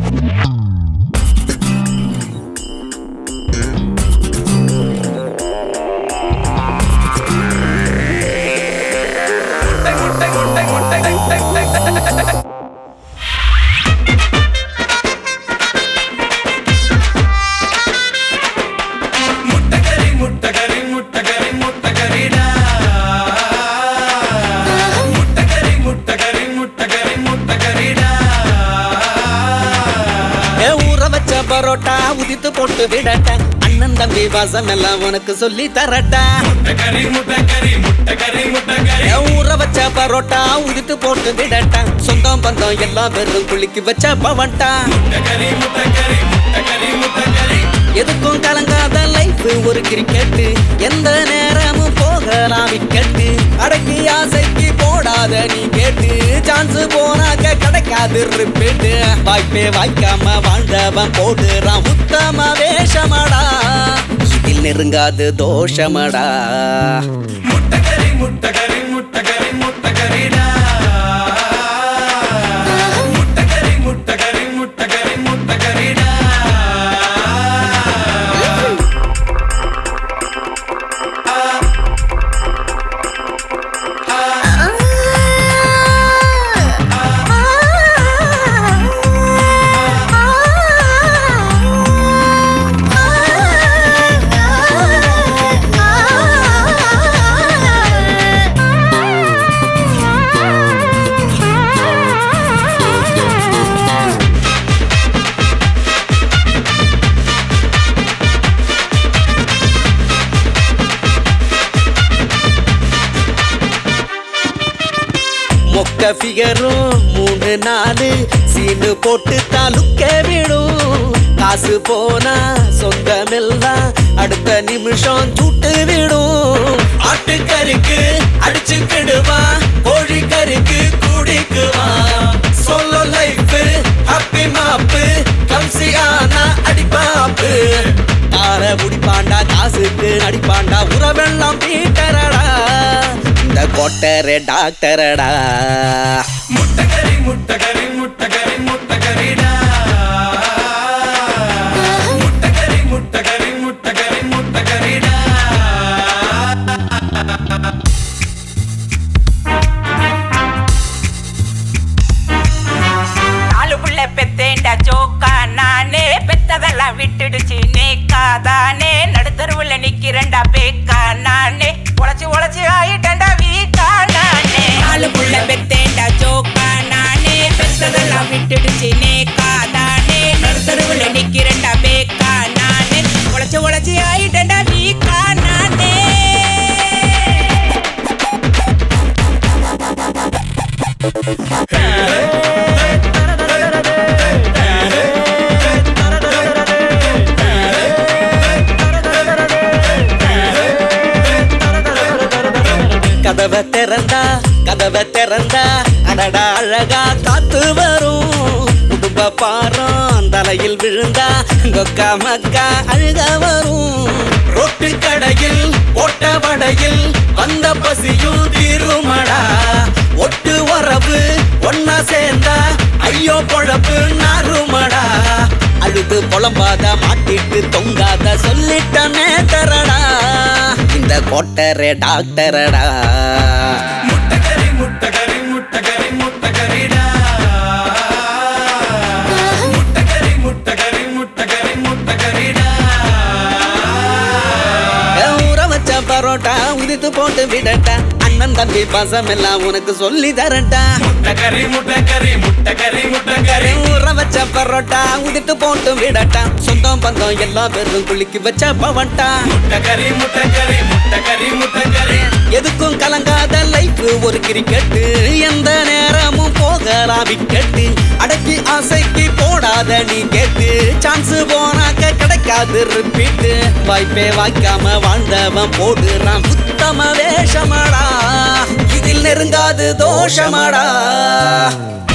முட்டகரி முட்டகரி முட்டகரி முட்டகரிடா முட்டகரி முட்டகரி முட்டகரி முட்டகரிடா ஏ ஊற வச்ச பரோட்டா உதித்து போட்டு விடட்ட அண்ணன் தம்பி வாசம் எல்லாம் உனக்கு சொல்லி தரட்டா முட்டகரி முட்டகரி முட்டகரி முட்டகரி ஏ ஊற வச்ச பரோட்டா உதித்து போட்டு விடட்ட சொந்தம் பந்தம் எல்லாம் வெறும் குளிக்கு வச்ச பவன்டா முட்டகரி முட்டகரி முட்டகரி முட்டகரி எதுக்கும் கலங்காத லைஃப் ஒரு கிரிக்கெட்டு எந்த நேரமும் போகலாம் விக்கெட்டு அடக்கி ஆசைக்கு போடாத நீ கேட்டு சான்ஸ் போனாக்க கிடைக்காது ரிப்பீட்டு வாய்ப்பே வாய்க்காம வாழ்ந்தவன் போடுறான் உத்தம வேஷமடா இதில் நெருங்காது தோஷமடா முட்டகரி முட்டகரி முட்டகரி முட்டகரிடா முட்டகரி முட்டகரி முட்டகரி முட்டகரிடா மொக்க ஃபிகரும் மூணு நாலு சீனு போட்டு தாலுக்க விடும் காசு போனா சொந்தமெல்லாம் அடுத்த நிமிஷம் சுட்டு விடும் ஆட்டுக்கறிக்கு அடிச்சுக்கிடுவா கோழிக்கறிக்கு குடிக்குவா சொல்ல லைஃப் ஹாப்பி மாப்பு கம்சியானா அடிப்பாப்பு ஆற முடிப்பாண்டா காசுக்கு நடிப்பாண்டா உறவெல்லாம் பீட்டரடா இந்த கொட்டரே டாக்டரடா முட்டகரி முட்டகரி முட்டகரி முட்டகரிடா முட்டகரி முட்டகரி முட்டகரி முட்டகரிடா நாலு புள்ள பெத்தேன்டா ஜோக்கா நானே பெத்ததெல்லாம் விட்டுடுச்சு நேக்காதானே நடுத்தருவுல நிக்கிறேன்டா பேக்கா நானே உழைச்சு உழைச்சு ஆயிட்டேன்டா வீக்கா நானே நாலு புள்ள பெத்தேன்டா ஜோக்கா நானே பெத்ததெல்லாம் விட்டுடுச்சு நேக்காதானே நடுத்தருவுல நிக்கிறேன்டா பேக்கா நானே உழைச்சு உழைச்சு ஆயிட்டேன்டா வீக்கா நானே கதவை திறந்தா கதவை திறந்தா அடடா அழகா காத்து வரும் குடும்ப பாரம் தலையில் விழுந்தா கொக்கா மக்கா அழுக வரும் ரொட்டு கடையில் ஓட்ட வடையில் வந்த பசியும் தீருமடா ஒட்டு உறவு ஒன்னா சேர்ந்தா ஐயோ பொழப்பு நாருமடா அழுது புலம்பாத மாட்டிட்டு தொங்காத சொல்லிட்டனே தரடா இந்த கொட்டரே டாக்டரடா முட்டகரி முட்டகரி முட்டகரி முட்டகரிடா முட்டகரி முட்டகரி முட்டகரி முட்டகரிடா ஊற வச்ச பரோட்டா உதித்து போட்டு விடட்டா அண்ணன் தம்பி பாசம் எல்லாம் உனக்கு சொல்லி தரட்டா முட்டகரி முட்டகரி முட்டகரி முட்டகரி ஊற வச்ச பரோட்டா உதித்து போட்டு விடட்டா சொந்தம் பந்தம் எல்லாம் வெறும் குளிக்கு வச்ச பவன்டா முட்டகரி முட்டகரி முட்டகரி முட்டகரி எதுக்கும் கலங்காத லைஃப் ஒரு கிரிக்கெட்டு எந்த நேரமும் போகலாம் விக்கெட்டு அடக்கி ஆசைக்கு போடாத நீ கேட்டு சான்ஸ் போனாக்க கிடைக்காது ரிப்பீட்டு வாய்ப்பே வாய்க்காம வாழ்ந்தவன் போடுறான் உத்தம வேஷமடா இதில் நெருங்காது தோஷமடா